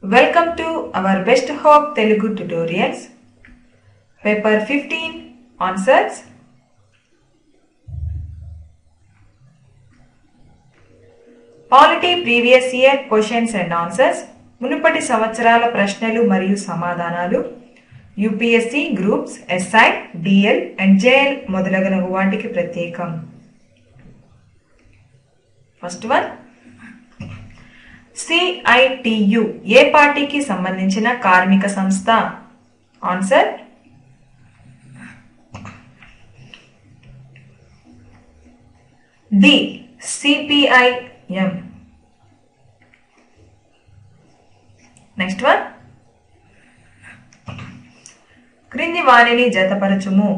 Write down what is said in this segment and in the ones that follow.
Welcome to our Best Hope Telugu tutorials. Paper 15 Answers. Polity previous year questions and answers. మునుపటి సంవత్సరాల ప్రశ్నలు మరియు సమాధానాలు UPSC groups SI DL and JL మొదలగునగు వాటికి ప్రత్యేకం ఫస్ట్ వన్ సిఐటియు ఏ పార్టీకి సంబంధించిన కార్మిక సంస్థ answer D CPIM next one క్రింది వారిని జతపరచుము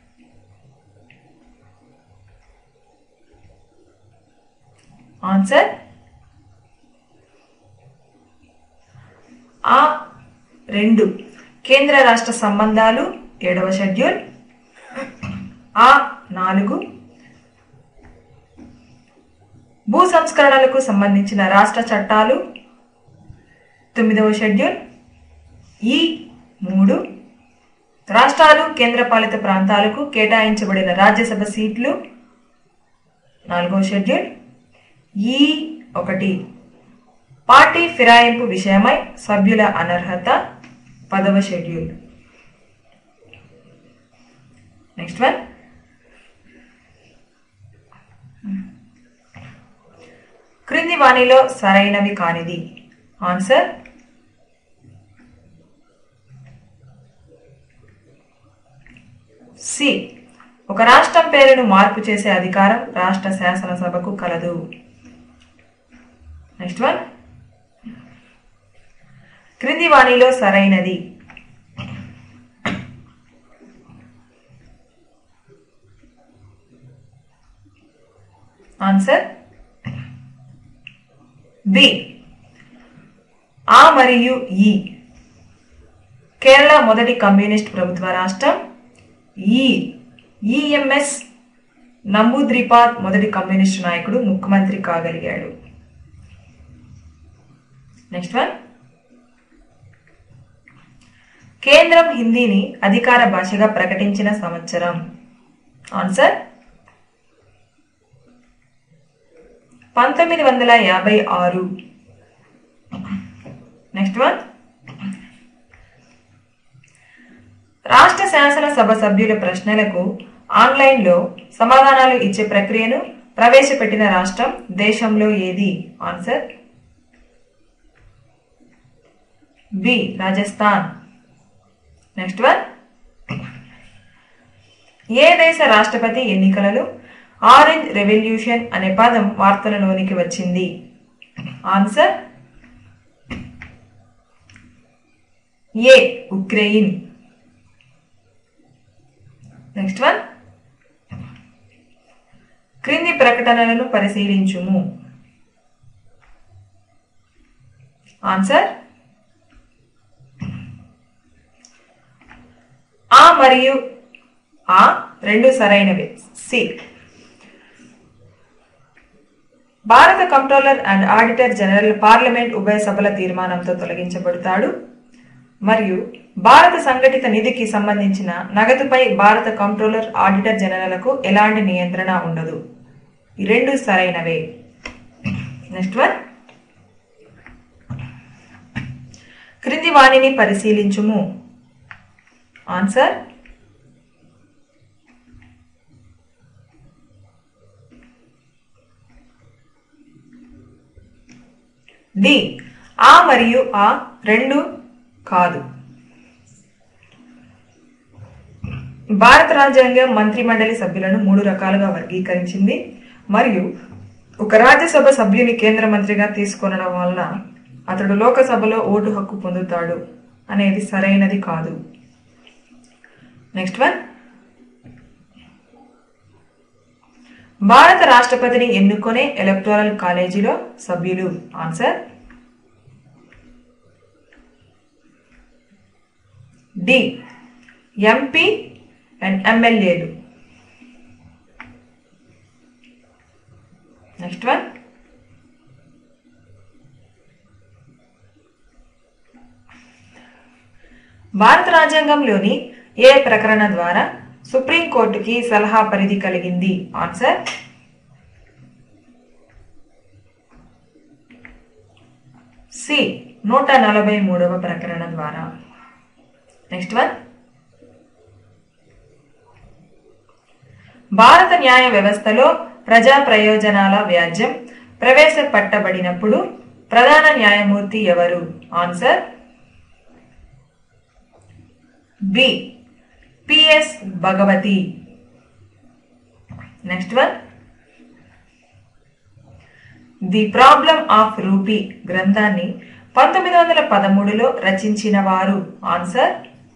ఆన్సర్ ఆ రెండు కేంద్ర రాష్ట్ర సంబంధాలు ఏడవ షెడ్యూల్ ఆ నాలుగు భూ సంస్కరణలకు సంబంధించిన రాష్ట్ర చట్టాలు తొమ్మిదవ షెడ్యూల్ ఈ మూడు రాష్ట్రాలు కేంద్రపాలిత ప్రాంతాలకు కేటాయించబడిన రాజ్యసభ సీట్లు నాలుగవ షెడ్యూల్ ఈ ఒకటి పార్టీ ఫిరాయింపు విషయమై సభ్యుల అనర్హత పదవ షెడ్యూల్ నెక్స్ట్ వన్ క్రింది వాణిలో సరైనవి కానిది ఆన్సర్ సి ఒక రాష్ట్రం పేరును మార్పు చేసే అధికారం రాష్ట్ర శాసనసభకు కలదు నెక్స్ట్ వన్ క్రింది వాణిలో సరైనది ఆన్సర్ బి ఆ మరియు ఈ కేరళ మొదటి కమ్యూనిస్ట్ ప్రభుత్వ రాష్ట్రం ఈ ఈఎంఎస్ నంబూద్రిపాద్ మొదటి కమ్యూనిస్టు నాయకుడు ముఖ్యమంత్రి కాగలిగాడు నెక్స్ట్ వన్ కేంద్రం హిందీని అధికార భాషగా ప్రకటించిన సంవత్సరం ఆన్సర్ పంతొమ్మిది వందల యాభై ఆరు నెక్స్ట్ వన్ రాష్ట్ర శాసనసభ సభ్యుల ప్రశ్నలకు ఆన్లైన్లో సమాధానాలు ఇచ్చే ప్రక్రియను ప్రవేశపెట్టిన రాష్ట్రం దేశంలో ఏది answer B Rajasthan next one ఏ దేశ రాష్ట్రపతి ఎన్నికలలో ఆరెంజ్ రెవల్యూషన్ అనే పదం వార్తలలోనికి వచ్చింది answer A Ukraine next one క్రింది ప్రకటనలను పరిశీలించుము ఆన్సర్ ఆ మరియు ఆ రెండు సరైనవి సి భారత controller and auditor general parliament ఉభయ సభల తీర్మానంతో తొలగించబడతాడు మరియు భారత సంఘటిత నిధికి సంబంధించిన నగదుపై భారత కంట్రోలర్ ఆడిటర్ జనరల్కు ఎలాంటి నియంత్రణ ఉండదు ఈ రెండు సరైనవే నెక్స్ట్ వన్ క్రింది వాణిని పరిశీలించుము ఆన్సర్ డి ఆ మరియు ఆ రెండు కాదు భారత రాజ్యాంగం మంత్రి మండలి సభ్యులను మూడు రకాలుగా వర్గీకరించింది మరియు ఒక రాజ్యసభ సభ్యుని కేంద్ర మంత్రిగా తీసుకొనడం వలన అతడు లోకసభలో ఓటు హక్కు పొందుతాడు అనేది సరైనది కాదు నెక్స్ట్ వన్ భారత రాష్ట్రపతిని ఎన్నుకొనే ఎలక్టోరల్ కాలేజీలో సభ్యులు ఆన్సర్ డి ఎంపీ అండ్ ఎమ్మెల్యేలు నెక్స్ట్ వన్ భారత రాజ్యాంగంలోని ఏ ప్రకరణ ద్వారా సుప్రీంకోర్టుకి సలహా పరిధి కలిగింది ఆన్సర్ సి నూట నలభై మూడవ ప్రకరణ ద్వారా నెక్స్ట్ వన్ భారత న్యాయ వ్యవస్థలో ప్రజా ప్రయోజనాల వ్యాజ్యం ప్రవేశపెట్టబడినప్పుడు ప్రధాన న్యాయమూర్తి ఎవరు answer B PS Bhagwati next one the problem of rupee గ్రంథాన్ని పంతొమ్మిది వందల పదమూడులో రచించిన వారు answer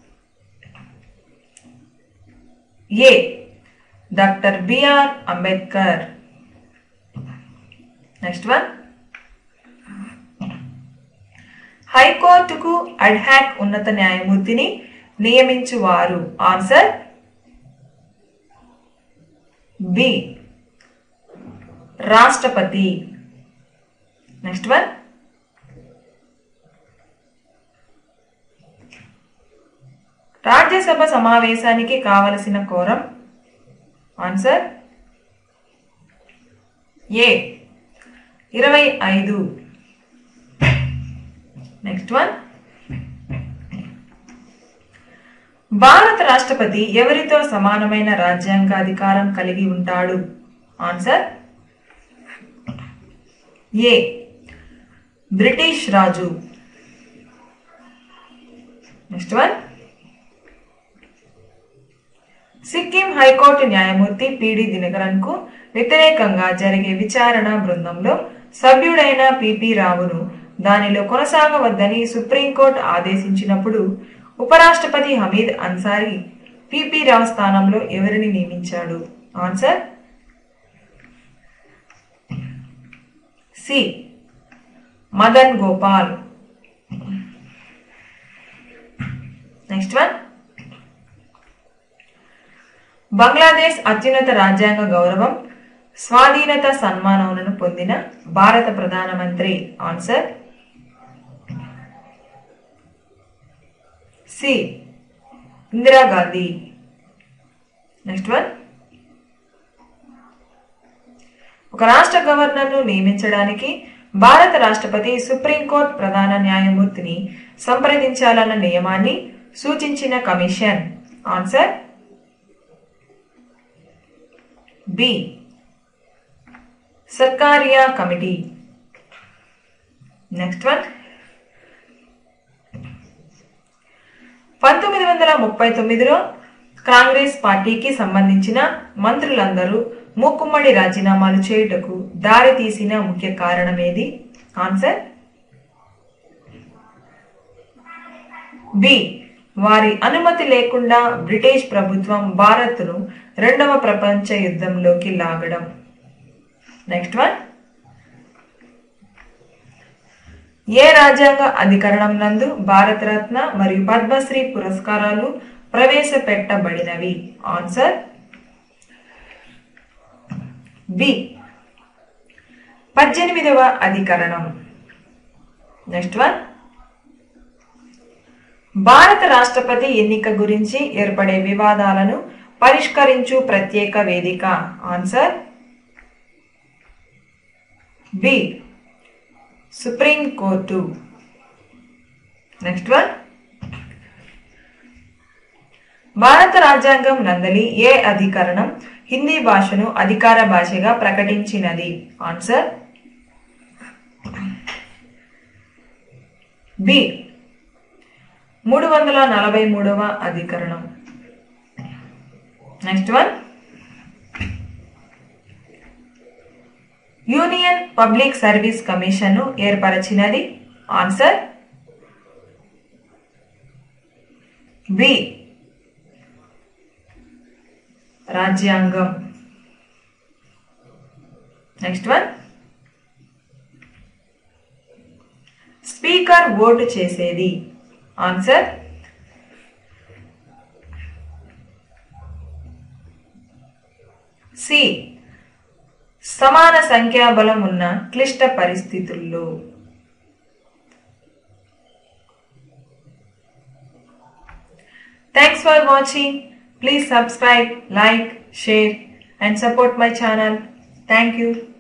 A doctor BR Ambedkar next one హైకోర్టుకు అడ్హాక్ ఉన్నత న్యాయమూర్తిని నియమించువారు ఆన్సర్ బి రాష్ట్రపతి నెక్స్ట్ వన్ రాజ్యసభ సమావేశానికి కావలసిన కోరం ఆన్సర్ ఏ ఇరవై ఐదు నెక్స్ట్ వన్ భారత రాష్ట్రపతి ఎవరితో సమానమైన రాజ్యాంగ అధికారం కలిగి ఉంటాడు ఆన్సర్ ఏ బ్రిటిష్ రాజు నెక్స్ట్ వన్ సిక్కిం హైకోర్టు న్యాయమూర్తి పిడి దినకరన్ కు వ్యతిరేకంగా జరిగే విచారణ బృందంలో సభ్యుడైన పిపి రావును దానిలో కొనసాగవద్దని సుప్రీంకోర్టు ఆదేశించినప్పుడు ఉపరాష్ట్రపతి హమీద్ అన్సారీ పిపి రావు స్థానంలో ఎవరిని నియమించాడు answer C Madan Gopal next one Bangladesh అత్యున్నత రాజ్యాంగ గౌరవం స్వాధీనత సన్మానములను పొందిన భారత ప్రధానమంత్రి answer C Indira Gandhi next one ఒక రాష్ట్ర గవర్నర్ను నియమించడానికి భారత రాష్ట్రపతి సుప్రీంకోర్టు ప్రధాన న్యాయమూర్తిని సంప్రదించాలన్న నియమాన్ని సూచించిన commission answer B Sarkaria committee next one పంతొమ్మిది వందల ముప్పై తొమ్మిదిలో కాంగ్రెస్ పార్టీకి సంబంధించిన మంత్రులందరూ మూకుమ్మడి రాజీనామాలు చేయుటకు దారి తీసిన ముఖ్య కారణమేది ఆన్సర్ బి వారి అనుమతి లేకుండా బ్రిటిష్ ప్రభుత్వం భారత్ను రెండవ ప్రపంచ యుద్ధంలోకి లాగడం నెక్స్ట్ వన్ ఏ రాజ్యాంగ అధికరణం నందు భారతరత్న మరియు పద్మశ్రీ పురస్కారాలు ప్రవేశపెట్టబడినవి ఆన్సర్ బి పద్దెనిమిదవ అధికరణం నెక్స్ట్ వన్ భారత రాష్ట్రపతి ఎన్నిక గురించి ఏర్పడే వివాదాలను పరిష్కరించు ప్రత్యేక వేదిక answer B supreme court next one భారత రాజ్యాంగం నందలి ఏ అధికరణం హిందీ భాషను అధికార భాషగా ప్రకటించినది ఆన్సర్ బి మూడు వందల నలభై మూడవ అధికరణం next one union public service commission ను ఏర్పరచినది ఆన్సర్ బి రాజ్యాంగం నెక్స్ట్ వన్ స్పీకర్ ఓటు చేసేది ఆన్సర్ సి సమాన సంఖ్యాబలం ఉన్న క్లిష్ట పరిస్థితుల్లో thanks for watching please subscribe like share and support my channel thank you